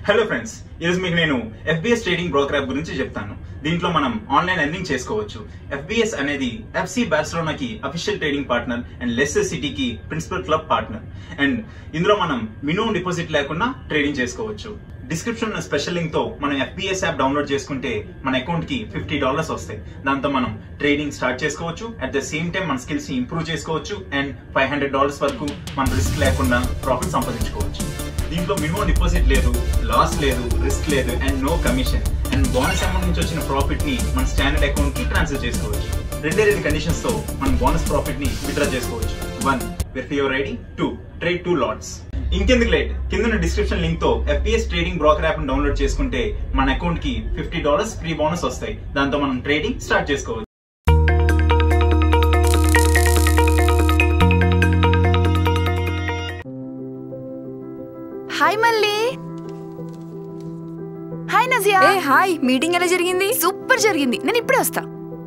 Hello friends ఈరోజు మీకు నేను ఎఫ్బిఎస్ ట్రేడింగ్ బ్రోకర్ యాప్ గురించి చెప్తాను దీంట్లో మనం ఆన్లైన్ ఎర్నింగ్ చేసుకోవచ్చు ఎఫ్బిఎస్ అనేది ఎఫ్సి బార్సిలోనాకి official trading partner and Leicester సిటీకి ప్రిన్సిపల్ క్లబ్ పార్ట్నర్ అండ్ ఇందులో మనం మినిమం డిపాజిట్ లేకుండా ట్రేడింగ్ చేసుకోవచ్చు డిస్క్రిప్షన్ ఉన్న స్పెషల్ లింక్ తో మనం ఎఫ్బిఎస్ యాప్ డౌన్లోడ్ చేసుకుంటే మన అకౌంట్ కి ఫిఫ్టీ డాలర్స్ వస్తాయి దాంతో మనం ట్రేడింగ్ స్టార్ట్ చేసుకోవచ్చు అట్ ద సేమ్ టైం మన స్కిల్స్ ని ఇంప్రూవ్ చేసుకోవచ్చు అండ్ ఫైవ్ హండ్రెడ్ డాలర్స్ వరకు మన రిస్క్ లేకుండా ప్రాఫిట్ సంపాదించుకోవచ్చు దీంట్లో మినిమం డిపాజిట్ లేదు లాస్ లేదు రిస్క్ లేదు and no commission and bonus amount నుంచి వచ్చిన ప్రాఫిట్ ని మన స్టాండర్డ్ అకౌంట్ కి ట్రాన్స్ఫర్ చేసుకోవచ్చు రెండే రెండు కండిషన్స్ తో మనం బోనస్ ప్రాఫిట్ ని విత్డ్రా చేసుకోవచ్చు one verify your ID two trade two lots ఇంకెందుకు లేట్ కింద డిస్క్రిప్షన్ లింక్ తో FPS trading broker app download చేసుకుంటే మన అకౌంట్ కి ఫిఫ్టీ డాలర్స్ ఫ్రీ బోనస్ వస్తాయి దాంతో మనం ట్రేడింగ్ స్టార్ట్ చేసుకోవచ్చు హాయ్ మళ్ళీ హాయ్ నజియా ఏ హాయ్ మీటింగ్ ఎలా జరిగింది సూపర్ జరిగింది నేను ఇప్పుడే వస్తా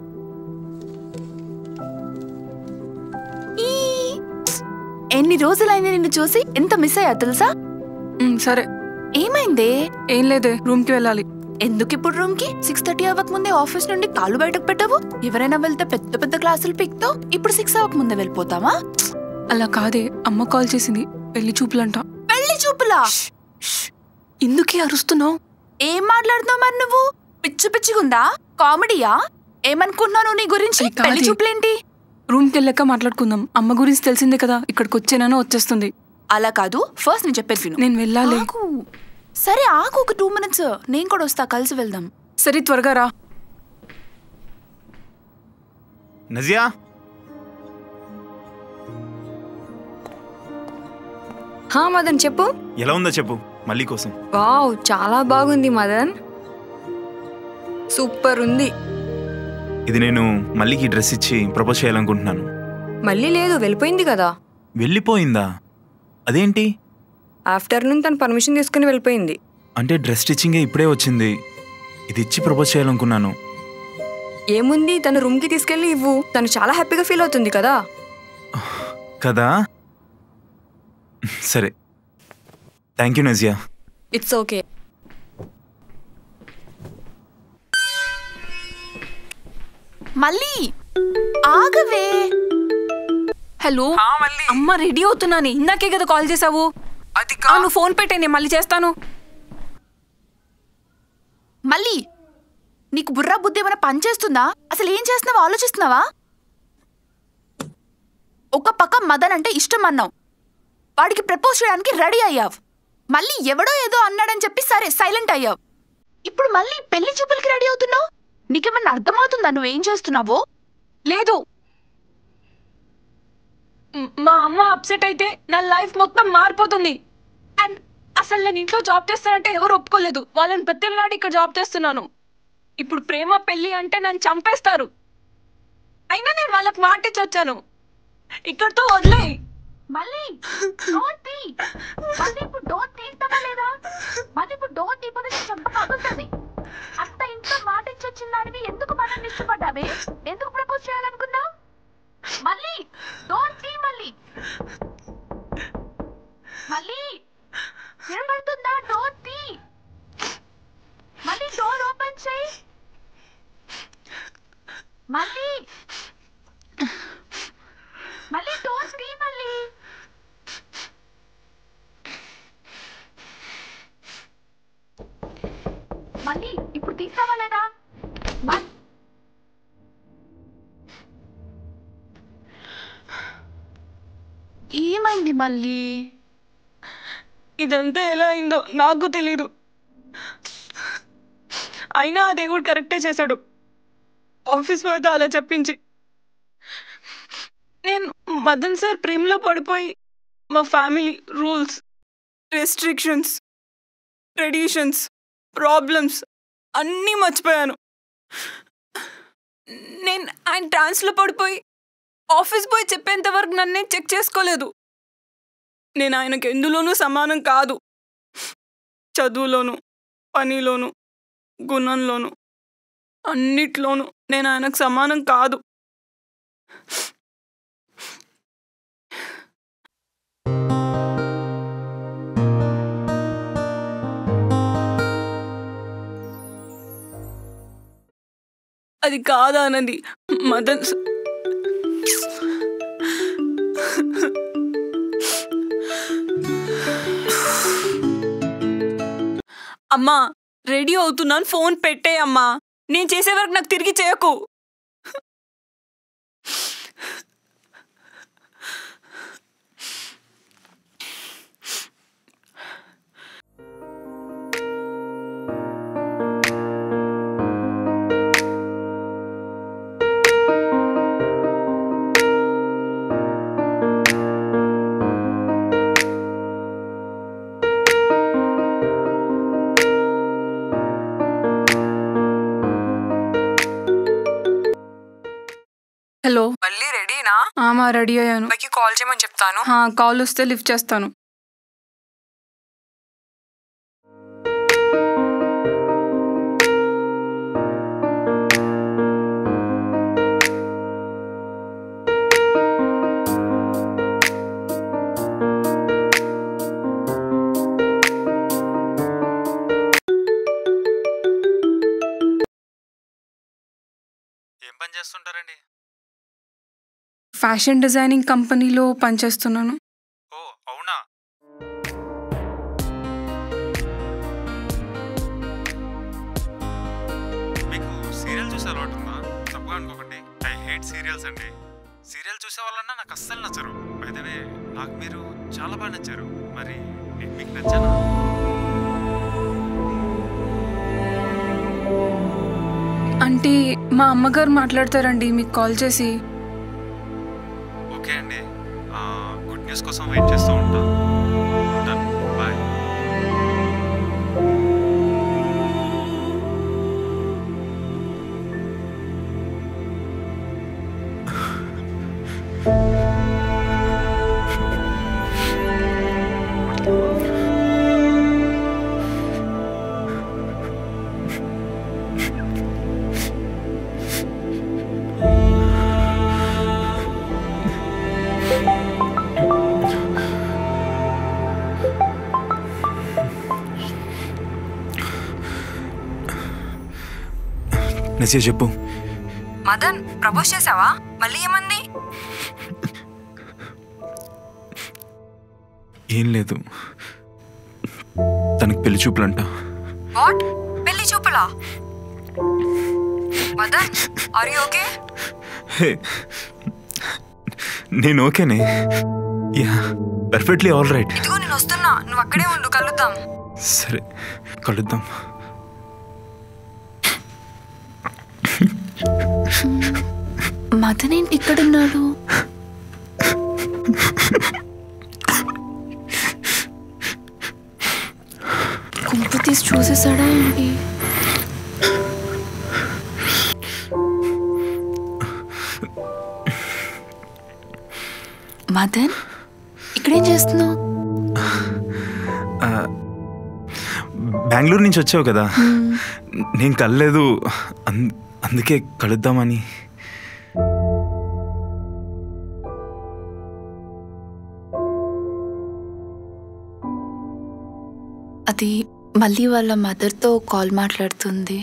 ఈ, ఎన్ని రోజులైంది నిన్ను చూసి ఎంత మిస్ అయ్యా తెలుసా మ్, సరే ఏమైందే ఏం లేదే రూమ్ కి వెళ్ళాలి ఎందుకు ఇప్పుడు రూమ్ కి సిక్స్ థర్టీ అవ్వక ముందే ఆఫీస్ నుండి కాళ్ళు బయటకు పెట్టవు ఎవరైనా వెళ్తే పెద్ద పెద్ద క్లాసులు పిక్తో ఇప్పుడు సిక్స్ అవ్వక ముందే వెళ్ళిపోతావా అలా కాదే అమ్మ కాల్ చేసింది పెళ్లి చూపులంట పెళ్లి చూపులా ఎందుకే అరుస్తున్నావు ఏం మాట్లాడుతున్నావు మరి నువ్వు పిచ్చి పిచ్చిగుందా కామెడీయా ఏమనుకుంటున్నావు నీ గురించి ఏ, కాదే. పెళ్లి చూపులేంటి రూమ్ కి వెళ్ళాక మాట్లాడుకుందాం అమ్మ గురించి తెలిసిందే కదా ఇక్కడికి వచ్చేనానో వచ్చేస్తుంది అలా కాదు ఫస్ట్ నేను చెప్పేది విను నేను వెళ్ళాలి ఆగు. సరే ఆగు ఒక టూ మినిట్స్ నేను కూడా వస్తా కలిసి వెళ్దాం సరే త్వరగా రా నజియా హా మదన్ చెప్పు ఎలా ఉందో చెప్పు మళ్ళీ కోసం వావ్ చాలా బాగుంది మదన్ సూపర్ ఉంది ఇది నేను మళ్ళీకి డ్రెస్ ఇచ్చి ప్రపోజ్ చేయాలనుకుంటున్నాను మళ్ళీ లేదు వెళ్ళిపోయింది కదా వెళ్ళిపోయిందా అదేంటి ఆఫ్టర్నూన్ తను పర్మిషన్ తీసుకుని వెళ్ళిపోయింది అంటే డ్రెస్ స్టిచ్చింగే ఇప్పుడే వచ్చింది ఇది ఇచ్చి ప్రపోజ్ చేయాలనుకున్నాను ఏముంది తను రూమ్కి తీసుకెళ్ళి ఇవ్వు తను చాలా హ్యాపీగా ఫీల్ అవుతుంది కదా కదా సరే thank you Nazia it's okay మళ్ళీ ఆగవే హలో అమ్మ రెడీ అవుతున్నాను ఇందాకే కదా కాల్ చేసావు ఆ, నువ్వు ఫోన్ పెట్టే నేను మళ్ళీ చేస్తాను మళ్ళీ నీకు బుర్రా బుద్ధి ఏమైనా పనిచేస్తుందా అసలు ఏం చేస్తున్నావో ఆలోచిస్తున్నావా ఒక పక్క మదన్ అంటే ఇష్టం అన్నావు వాడికి ప్రపోజ్ చేయడానికి రెడీ అయ్యావు మళ్ళీ ఎవడో ఏదో అన్నాడని చెప్పి సరే సైలెంట్ అయ్యావు ఇప్పుడు మళ్ళీ పెళ్లి చూపులకి రెడీ అవుతున్నావు నీకేమన్నా అర్థమవుతుందా నువ్వేం చేస్తున్నావో లేదు మ్, మా అమ్మ అప్సెట్ అయితే నా లైఫ్ మొత్తం మారిపోతుంది అండ్ అసలు నేను ఇంట్లో జాబ్ చేస్తానంటే ఎవరు ఒప్పుకోలేదు వాళ్ళని ప్రతిలాడి ఇక్కడ జాబ్ చేస్తున్నాను ఇప్పుడు ప్రేమ పెళ్లి అంటే నన్ను చంపేస్తారు అయినా నేను వాళ్ళకి మాటిచ్చి వచ్చాను ఇక్కడితో వదిలే మళ్ళీ డోంట్ తీ మళ్ళీ ఇప్పుడు డోంట్ తీస్తావా లేదా మళ్ళీ ఇప్పుడు డోంట్ తీయకపోతే నేను చెంప పగులుతుంది అంత ఇంట్లో మాట ఇచ్చొచ్చిన దానివి ఎందుకు మనల్ని ఇష్టపడ్డావే ఎందుకు ప్రపోజ్ చేయాలనుకున్నావు మళ్ళీ డోంట్ తీ మళ్ళీ మళ్ళీ వినబడుతుందా డోంట్ తీ మళ్ళీ డోర్ ఓపెన్ చేయి మళ్ళీ మళ్ళీ డోర్ తీ మళ్ళీ మళ్ళీ ఇప్పుడు తీసావా లేదా మ- ఏమైంది మళ్ళీ ఇదంతా ఎలా అయిందో నాకు తెలీదు అయినా ఆ దేవుడు కరెక్టే చేశాడు ఆఫీస్ వాళ్ళతో అలా చెప్పించి నేను మదన్ సార్ ప్రేమలో పడిపోయి మా family rules restrictions traditions problems అన్నీ మర్చిపోయాను నేను ఆయన ట్రాన్స్లో పడిపోయి ఆఫీస్ పోయి చెప్పేంత వరకు నన్నే చెక్ చేసుకోలేదు నేను ఆయనకు ఎందులోనూ సమానం కాదు చదువులోను పనిలోను గుణంలోను అన్నిట్లోనూ నేను ఆయనకు సమానం కాదు అది కాదా అన్నది మదన్ స- అమ్మా రెడీ అవుతున్నాను ఫోన్ పెట్టే అమ్మా నేను చేసే వరకు నాకు తిరిగి చేయకు హలో మళ్ళీ రెడీనా ఆమా రెడీ అయ్యాను అబ్బాయికి కాల్ చేయమని చెప్తాను హా, కాల్ వస్తే లిఫ్ట్ చేస్తాను ఏం పని చేస్తుంటారండి ఫ్యాషన్ డిజైనింగ్ కంపెనీలో పనిచేస్తున్నాను ఓ అవునా మీకు సీరియల్ చూసే అలవాటు ఉందా తప్పుగా అనుకోకండి ఐ హేట్ సీరియల్స్ అండి సీరియల్ చూసే వాళ్ళన్నా నాకు అస్సలు నచ్చరు బైదవే నాకు మీరు చాలా బాగా నచ్చారు మరి నేను మీకు నచ్చానా అంటే మా అమ్మగారు మాట్లాడతారండి మీకు కాల్ చేసి ఓకే అండి గుడ్ న్యూస్ కోసం వెయిట్ చేస్తూ ఉంటా ఉంటాను బాయ్ నసియా చెప్పు మదన్ ప్రపోజ్ చేసావా మళ్ళీ ఏమంది ఏం లేదు తనకు పెళ్లి చూపులంట వాట్ పెళ్లి చూపులా Madan are you okay hey నేను ఓకేనే యా పర్ఫెక్ట్లీ ఆల్ రైట్ ఇదిగో నేను వస్తున్నా నువ్వు అక్కడే ఉండు కలుద్దాం సరే కలుద్దాం మదన్ ఏంటి ఇక్కడున్నాడు కుంప తీసి చూసేసాడా ఏంటి మదన్ ఇక్కడేం చేస్తున్నావు బెంగళూరు నుంచి వచ్చావు కదా నేను కలలేదు అన్- అందుకే కలుద్దామని అది మళ్ళీ వాళ్ళ మదర్తో కాల్ మాట్లాడుతుంది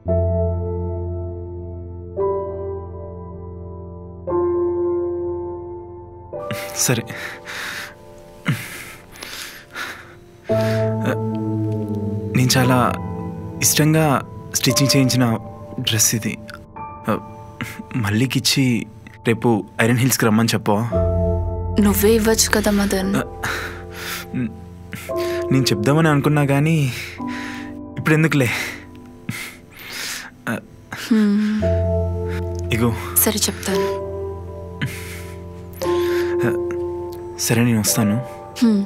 సరే నేను చాలా ఇష్టంగా స్టిచ్చింగ్ చేయించిన డ్రెస్ ఇది మళ్ళీకిచ్చి రేపు ఐరన్ హిల్స్కి రమ్మని చెప్పవా నువ్వే ఇవ్వచ్చు కదా మదన్ నేను చెప్దామని అనుకున్నా కానీ ఇప్పుడు ఎందుకులే హ్మ్, ఇగో సరే చెప్తాను సరే నేను వస్తాను హ్మ్.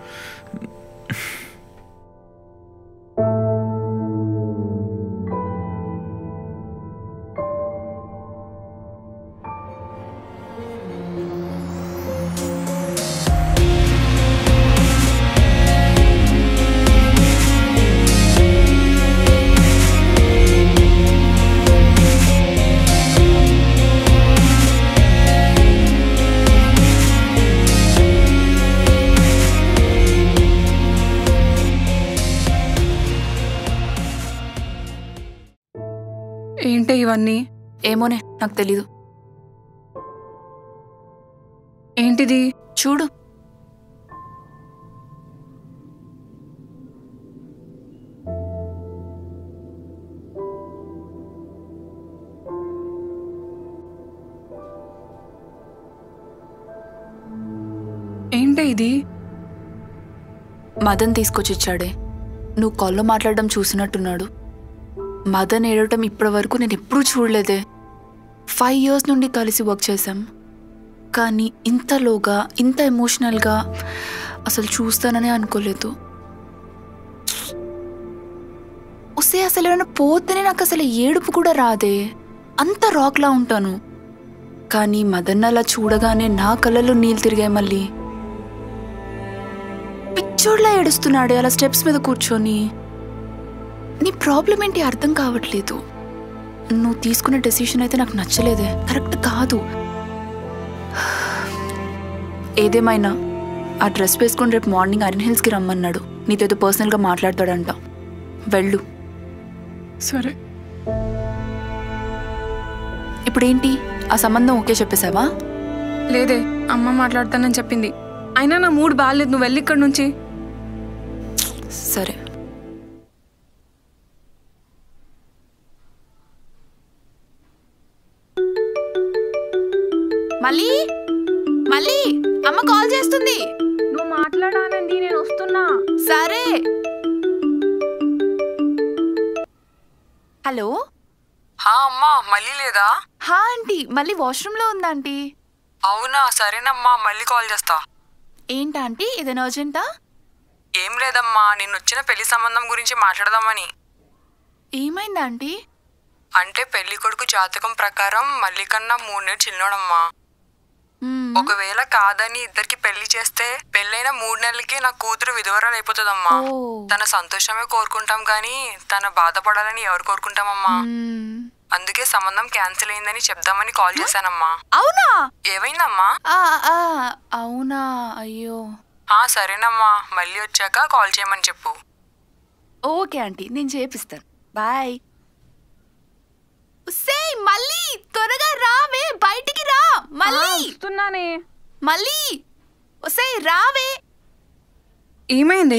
ఏంటి ఇవన్నీ ఏమోనే నాకు తెలీదు ఏంటిది చూడు ఏంటి ఇది మదన్ తీసుకొచ్చి ఇచ్చాడే నువ్వు కాల్లో మాట్లాడడం చూసినట్టున్నాడు మదన్ ఏడవటం ఇప్పటి వరకు నేను ఎప్పుడూ చూడలేదే ఫైవ్ ఇయర్స్ నుండి కలిసి వర్క్ చేశాం కానీ ఇంతలోగా ఇంత ఎమోషనల్గా అసలు చూస్తాననే అనుకోలేదు వస్తే అసలు ఏమైనా పోతేనే నాకు అసలు ఏడుపు కూడా రాదే అంత రాక్లా ఉంటాను కానీ మదన్ అలా చూడగానే నా కళ్ళలో నీళ్ళు తిరిగాయి మళ్ళీ పిచ్చోడ్లా ఏడుస్తున్నాడే అలా స్టెప్స్ మీద కూర్చొని నీ ప్రాబ్లం ఏంటి అర్థం కావట్లేదు నువ్వు తీసుకున్న డెసిషన్ అయితే నాకు నచ్చలేదే కరెక్ట్ కాదు ఏదేమైనా ఆ డ్రెస్ వేసుకొని రేపు మార్నింగ్ అరిన్ హిల్స్కి రమ్మన్నాడు నీతో ఏదో పర్సనల్గా మాట్లాడతాడంట వెళ్ళు సరే ఇప్పుడేంటి ఆ సంబంధం ఓకే చెప్పేశావా లేదే అమ్మ మాట్లాడతానని చెప్పింది అయినా నా మూడ్ బాగాలేదు నువ్వు వెళ్ళి ఇక్కడి నుంచి సరే మళ్ళీ మళ్ళీ అమ్మ కాల్ చేస్తుంది నువ్వు మాట్లాడానండి నేను వస్తున్నా సరే హలో హా అమ్మా మళ్ళీ లేదా హా ఆంటీ మళ్ళీ వాష్రూమ్లో ఉందా ఆంటీ అవునా సరేనమ్మా మళ్ళీ కాల్ చేస్తా ఏంటా ఆంటీ ఏదైనా అర్జెంటా ఏం లేదమ్మా నిన్న వచ్చిన పెళ్లి సంబంధం గురించి మాట్లాడదామని ఏమైందా ఆంటీ అంటే పెళ్లి కొడుకు జాతకం ప్రకారం మళ్ళీ కన్నా మూడేళ్ళు చిన్నోడమ్మా మ్మ్. ఒకవేళ కాదని ఇద్దరికి పెళ్లి చేస్తే పెళ్ళైన మూడు నెలలకి నా కూతురు విధవరాలు అయిపోతుందమ్మా ఓ. తన సంతోషమే కోరుకుంటాం కానీ తన బాధపడాలని ఎవరు కోరుకుంటామమ్మా మ్మ్. అందుకే సంబంధం క్యాన్సిల్ అయిందని చెప్దామని కాల్ చేశానమ్మా అవునా ఏమైందమ్మా ఆ, ఆ, అవునా అయ్యో ఆ సరేనమ్మా మళ్ళీ వచ్చాక కాల్ చేయమని చెప్పు ఓకే ఆంటీ నేను చేపిస్తాను బాయ్ సే మళ్ళీ త్వరగా రావే బయటికి రా మళ్ళీ వస్తున్నానే మళ్ళీ ఒసే రావే ఏమైంది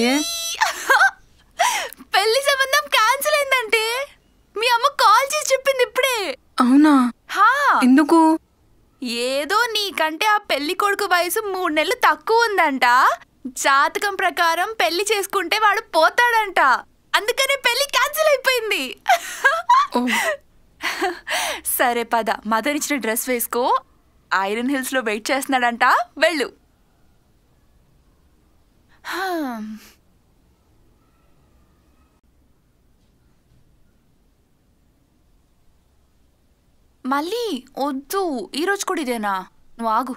పెళ్లి సంబంధం క్యాన్సిల్ అయిందంటే మీ అమ్మ కాల్ చేసి చెప్పింది ఇప్పుడే అవునా హా ఎందుకు ఏదో నీకంటే ఆ పెళ్లి కొడుకు వయసు మూడు నెలలు తక్కువ ఉందంట జాతకం ప్రకారం పెళ్లి చేసుకుంటే వాడు పోతాడంట అందుకనే పెళ్లి క్యాన్సిల్ అయిపోయింది ఓ. సరే పద మదర్ ఇచ్చిన డ్రెస్ వేసుకో ఐరన్ హిల్స్ లో వెయిట్ చేస్తున్నాడంట వెళ్ళు హా. మళ్ళీ వద్దు ఈరోజు కూడా ఇదేనా నువ్వు ఆగు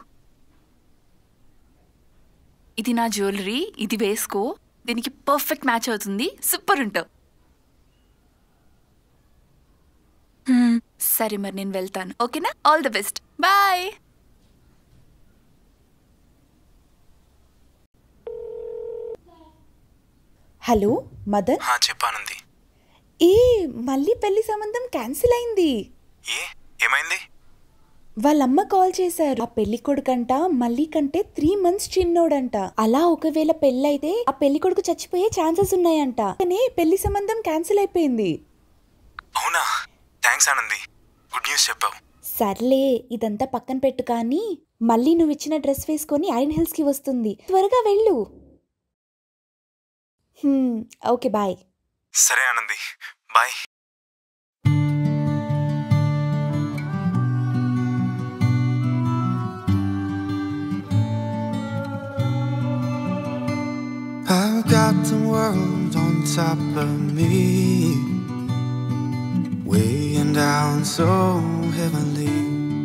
ఇది నా జ్యువెలరీ ఇది వేసుకో దీనికి పర్ఫెక్ట్ మ్యాచ్ అవుతుంది సూపర్ ఉంటావు హ్మ్. సరే మరి నేను వెళ్తాను ఓకేనా all the best bye hello Madan చెప్పానుంది ఏ మళ్ళీ పెళ్లి సంబంధం క్యాన్సిల్ అయింది ఏ ఏమైంది వాళ్ళమ్మ కాల్ చేశారు ఆ పెళ్లి కొడుకంట మళ్ళీ కంటే త్రీ మంత్స్ చిన్నోడంట అలా ఒకవేళ పెళ్ళైతే ఆ పెళ్లి కొడుకు చచ్చిపోయే ఛాన్సెస్ ఉన్నాయంట కానీ పెళ్లి సంబంధం క్యాన్సిల్ అయిపోయింది అవునా థ్యాంక్స్ ఆనంది గుడ్ న్యూస్ చెప్పావు సర్లే ఇదంతా పక్కన పెట్టు కానీ మళ్ళీ నువ్వు ఇచ్చిన డ్రెస్ వేసుకొని ఐరన్ హిల్స్ కి వస్తుంది త్వరగా వెళ్ళు హ్మ్, ఓకే బాయ్ సరే Anandi bye I've got the world on top of me, weighing down so heavily.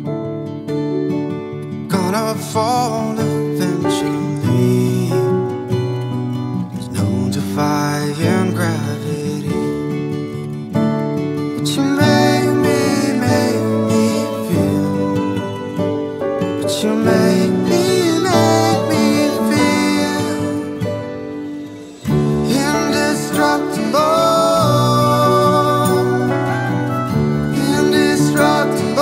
Gonna fall eventually. There's no defying gravity. But you make me, make me feel. But you make me, make me feel indestructible, indestructible.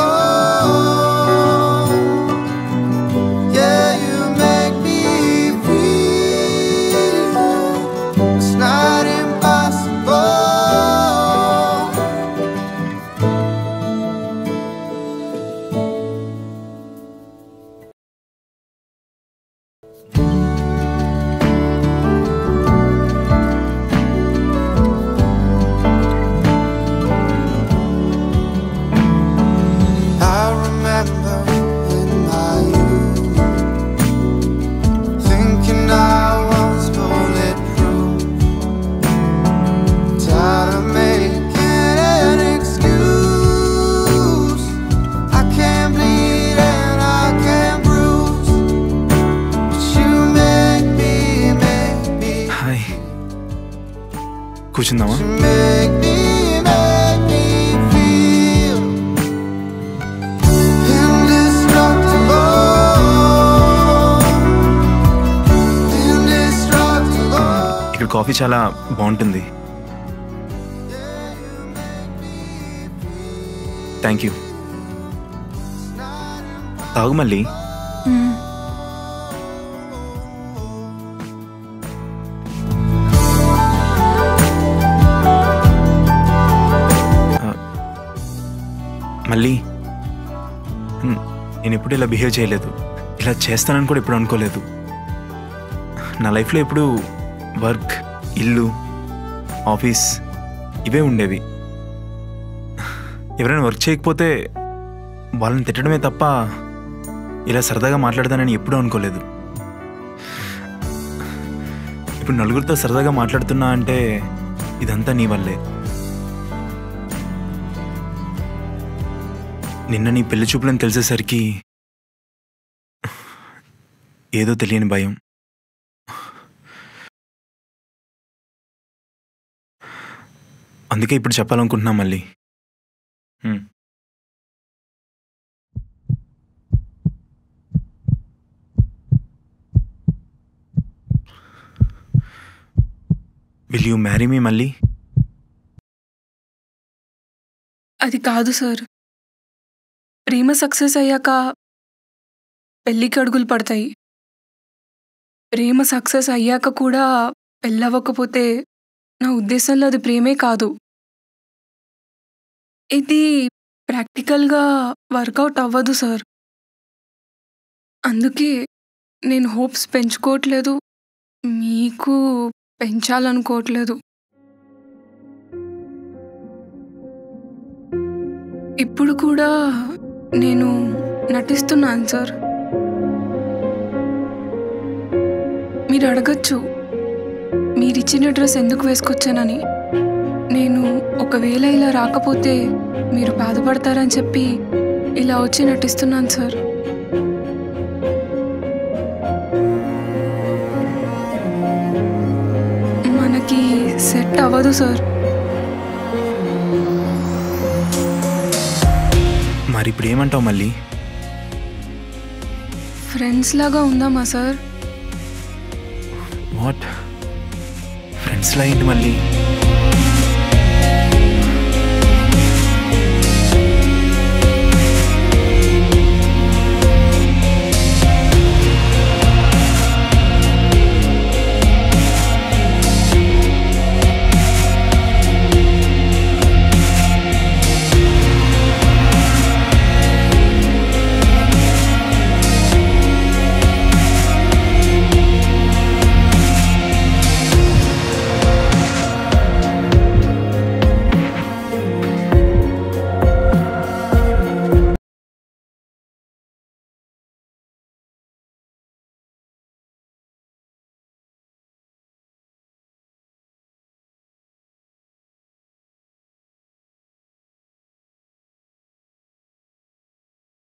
కూర్చుందామా Make me, make me feel indestructible. Indestructible. ఇక్కడ coffee చాలా బాగుంటుంది thank you తాగు మళ్ళీ ఆ, మళ్ళీ మ్, నేను ఎప్పుడు ఇలా బిహేవ్ చేయలేదు ఇలా చేస్తానని కూడా ఎప్పుడు అనుకోలేదు నా లైఫ్లో ఎప్పుడు వర్క్ ఇల్లు ఆఫీస్ ఇవే ఉండేవి ఎవరైనా వర్క్ చేయకపోతే వాళ్ళని తిట్టడమే తప్ప ఇలా సరదాగా మాట్లాడతానని ఎప్పుడూ అనుకోలేదు ఇప్పుడు నలుగురితో సరదాగా మాట్లాడుతున్నా అంటే ఇదంతా నీ వల్లే నిన్న నీ పెళ్లి చూపులని తెలిసేసరికి ఏదో తెలియని భయం అందుకే ఇప్పుడు చెప్పాలనుకుంటున్నా మళ్ళీ హ్మ్. విల్ యూ మ్యారీ మీ మళ్ళీ అది కాదు సార్ ప్రేమ సక్సెస్ అయ్యాక పెళ్ళికి అడుగులు పడతాయి ప్రేమ సక్సెస్ అయ్యాక కూడా పెళ్ళవ్వకపోతే నా ఉద్దేశంలో అది ప్రేమే కాదు ఇది ప్రాక్టికల్గా వర్కౌట్ అవ్వదు సార్ అందుకే నేను హోప్స్ పెంచుకోవట్లేదు మీకు పెంచాలనుకోవట్లేదు ఇప్పుడు కూడా నేను నటిస్తున్నాను సార్ మీరు అడగచ్చు మీరిచ్చిన డ్రెస్ ఎందుకు వేసుకొచ్చానని నేను ఒకవేళ ఇలా రాకపోతే మీరు బాధపడతారని చెప్పి ఇలా వచ్చి నటిస్తున్నాను సార్ మనకి సెట్ అవ్వదు సార్ మరి ఇప్పుడు ఏమంటావు మళ్ళీ ఫ్రెండ్స్ లాగా ఉందామా సార్ వాట్ ఫ్రెండ్స్లా ఏంటి మళ్ళీ